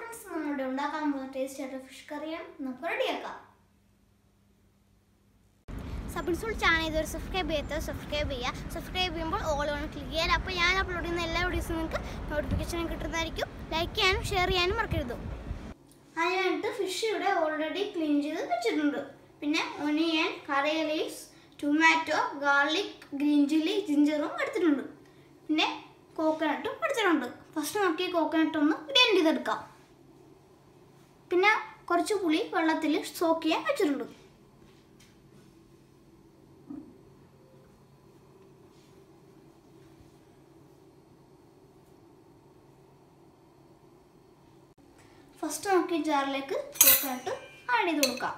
friends നമ്മളിവിടെ ഉണ്ടാക്കാൻ പോകുന്ന ടേസ്റ്റ് ആയിട്ട് ഫിഷ് കറിയാണ് നമുക്ക് റെഡിയാക്കാം സബിൻസൂൾ ചാനൽ ഇതുവരെ സബ്സ്ക്രൈബ് ചെയ്യാത്ത സബ്സ്ക്രൈബ് ചെയ്യുക സബ്സ്ക്രൈബ് ചെയ്യുമ്പോൾ ഓൾ ഓൺ ക്ലിക്ക് ചെയ്യാൻ അപ്പോൾ ഞാൻ അപ്ലോഡ് ചെയ്യുന്ന എല്ലാ വീഡിയോസും നിങ്ങൾക്ക് നോട്ടിഫിക്കേഷൻ കിട്ടുന്നതായിരിക്കും ലൈക്ക് ചെയ്യാനും ഷെയർ ചെയ്യാനും മറക്കരുത് അതിനായിട്ട് ഫിഷ് ഇവിടെ ഓൾറെഡി ക്ലീൻ ചെയ്ത് വെച്ചിട്ടുണ്ട് പിന്നെ onion curry leaves tomato garlic green chilli ജിഞ്ചറും എടുത്തിട്ടുണ്ട് പിന്നെ കോക്കനട്ടും എടുത്തിട്ടുണ്ട് ഫസ്റ്റ് നമുക്ക് ഈ കോക്കനട്ട് ഒന്ന് ഗ്രൈൻഡ് ചെയ്തെടുക്കാം പിന്നെ കുറച്ച് പുളി വെള്ളത്തിൽ സോക്ക് ചെയ്യാൻ വെച്ചിട്ടുണ്ട് ഫസ്റ്റ് നമുക്ക് ഈ ജാറിലേക്ക് കോക്കനട്ട് ആഡ് ചെയ്ത് കൊടുക്കാം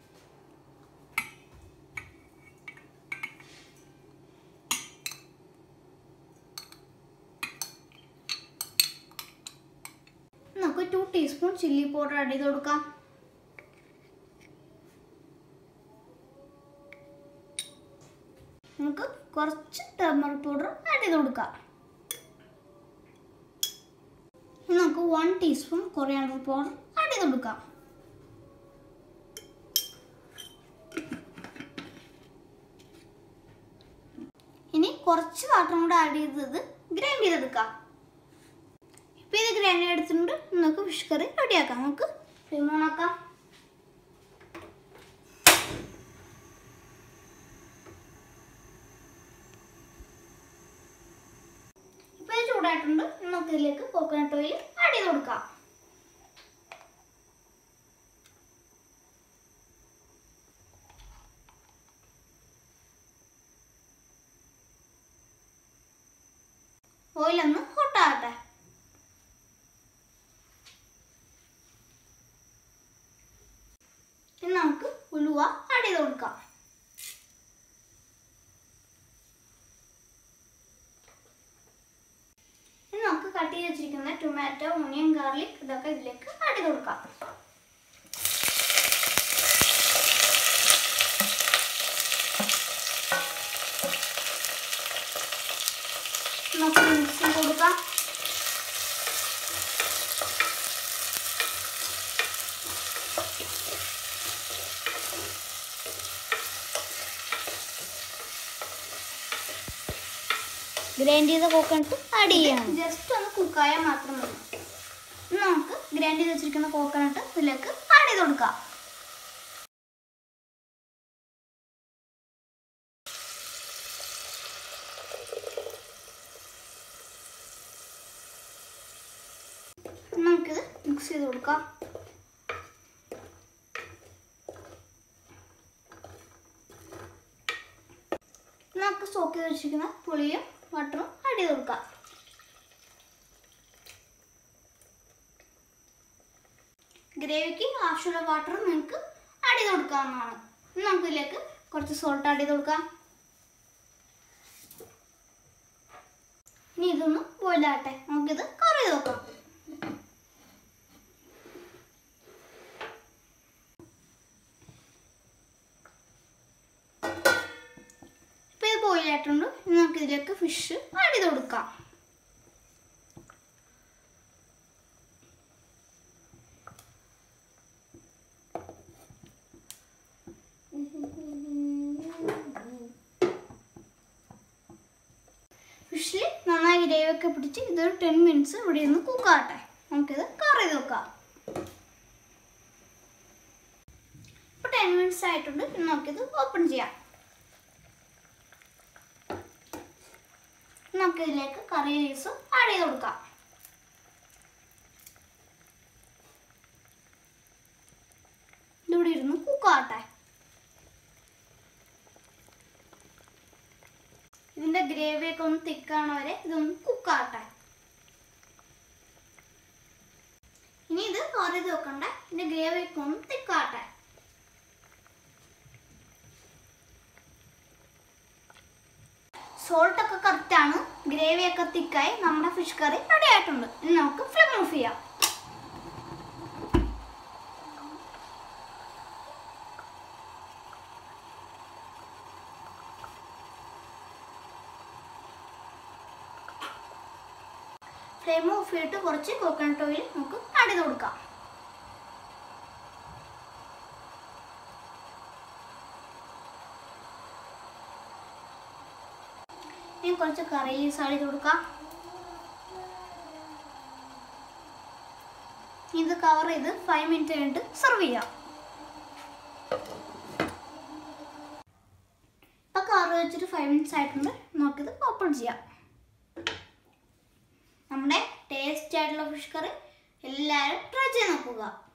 നമുക്ക് two teaspoon chilli powder add ചെയ്ത് കൊടുക്കാം നമുക്ക് കുറച്ച് ടർമറിക് പൗഡർ ആഡ് ചെയ്ത് കൊടുക്കാം ഇനി നമുക്ക് one teaspoon coriander powder add ചെയ്ത് കൊടുക്കാം ഇനി കുറച്ച് വാട്ടറും കൂടെ ആഡ് ചെയ്തത് ഗ്രൈൻഡ് ചെയ്തെടുക്കാം ഇപ്പം ഇത് ഗ്രൈൻഡ് ചെയ്തെടുത്തിട്ടുണ്ട് ഇനി നമുക്ക് ഫിഷ് കറി റെഡിയാക്കാം നമുക്ക് ഫ്ലെയിം ഓൺ ആക്കാം ഇപ്പം ഇത് ചൂടായിട്ടുണ്ട് ഇനി നമുക്ക് ഇതിലേക്ക് കോക്കനട്ട് ഓയിൽ ആഡ് ചെയ്ത് കൊടുക്കാം ഓയിൽ ഒന്ന് ഹോട്ടാകട്ടെ ഇനി നമുക്ക് ഉലുവ ആഡ് ചെയ്ത് കൊടുക്കാം ഇനി നമുക്ക് കട്ട് ചെയ്ത് വെച്ചിരിക്കുന്ന ടൊമാറ്റോ ഓണിയൻ ഗാർലിക് ഇതൊക്കെ ഇതിലേക്ക് ആഡ് ചെയ്ത് കൊടുക്കാം നമുക്ക് മിക്സ് ചെയ്ത് കൊടുക്കാം ഗ്രൈൻഡ് ചെയ്ത കോക്കനട്ട് ആഡ് ചെയ്യണം ജസ്റ്റ് ഒന്ന് കുക്കായാൽ മാത്രം മതി ഇനി നമുക്ക് ഗ്രൈൻഡ് ചെയ്ത് വെച്ചിരിക്കുന്ന കോക്കനട്ട് ഇതിലേക്ക് ആഡ് ചെയ്ത് കൊടുക്കാം ഇനി നമുക്കിത് മിക്സ് ചെയ്ത് കൊടുക്കാം ഇനി നമുക്ക് സ്റ്റോക്ക് ചെയ്ത് വെച്ചിരിക്കുന്ന പുളിയും വാട്ടറും ആഡ് ചെയ്ത് കൊടുക്കാം ഗ്രേവിക്ക് ആവശ്യമുള്ള വാട്ടർ നിങ്ങൾക്ക് ആഡ് ചെയ്ത് കൊടുക്കാവുന്നതാണ് ഇനി നമുക്ക് ഇതിലേക്ക് കുറച്ച് സോൾട്ട് ആഡ് ചെയ്ത് കൊടുക്കാം ഇനി ഇതൊന്ന് ബോയിൽ ആകട്ടെ നമുക്കിത് കവർ ചെയ്ത് നോക്കാം ഇപ്പം ഇത് ബോയിൽ ആയിട്ടുണ്ട് ഇനി നമുക്ക് ഇതിലേക്ക് ഫിഷ് ആഡ് ചെയ്ത് കൊടുക്കാം ഫിഷിൽ നന്നായി ഗ്രേവിയൊക്കെ പിടിച്ച് ഇതൊരു ടെൻ മിനിറ്റ്സ് ഇവിടെ നിന്ന് കുക്കാട്ടെ നമുക്കിത് കവർ ചെയ്ത് വെക്കാം ഇപ്പോൾ ടെൻ മിനിറ്റ്സ് ആയിട്ടുണ്ട് ഇനി നമുക്കിത് ഓപ്പൺ ചെയ്യാം നമുക്ക് ഇതിലേക്ക് കറി ലീവ്സ് ആഡ് ചെയ്ത് കൊടുക്കാം ഇതിവിടെ ഇരുന്ന് കുക്കാട്ടെ ഇതിന്റെ ഗ്രേവിയൊക്കെ ഒന്ന് തിക്കാണ വരെ ഇതൊന്ന് കുക്കാട്ടെ ഇനി ഇത് കവർ ചെയ്ത് വെക്കണ്ട ഇതിന്റെ ഗ്രേവിയൊക്കെ ഒന്ന് തിക്കാട്ടെ സോൾട്ട് ഒക്കെ കറക്റ്റ് ആണ് ഗ്രേവി ഒക്കെ തിക്കായി നമ്മുടെ ഫിഷ് കറി റെഡി ആയിട്ടുണ്ട് ഇനി നമുക്ക് ഫ്ലെയിം ഓഫ് ചെയ്യാം ഫ്ലെയിം ഓഫ് ചെയ്തിട്ട് കുറച്ച് കോക്കനട്ട് ഓയിൽ നമുക്ക് ആഡ് ആഡ് ചെയ്ത് കൊടുക്കാം ഇനി കുറച്ച് കറി ലീവ്സ് ആഡ് ചെയ്ത് കൊടുക്കാം ഇത് കവർ ചെയ്ത് ഫൈവ് മിനിറ്റ് കഴിഞ്ഞിട്ട് സെർവ് ചെയ്യാം ഇപ്പൊ കവർ വെച്ചിട്ട് ഫൈവ് മിനിറ്റ്സ് ആയിട്ടുണ്ട് നമുക്കിത് ഓപ്പൺ ചെയ്യാം നമ്മുടെ ടേസ്റ്റ് ആയിട്ടുള്ള ഫിഷ് കറി എല്ലാവരും ട്രൈ ചെയ്ത് നോക്കുക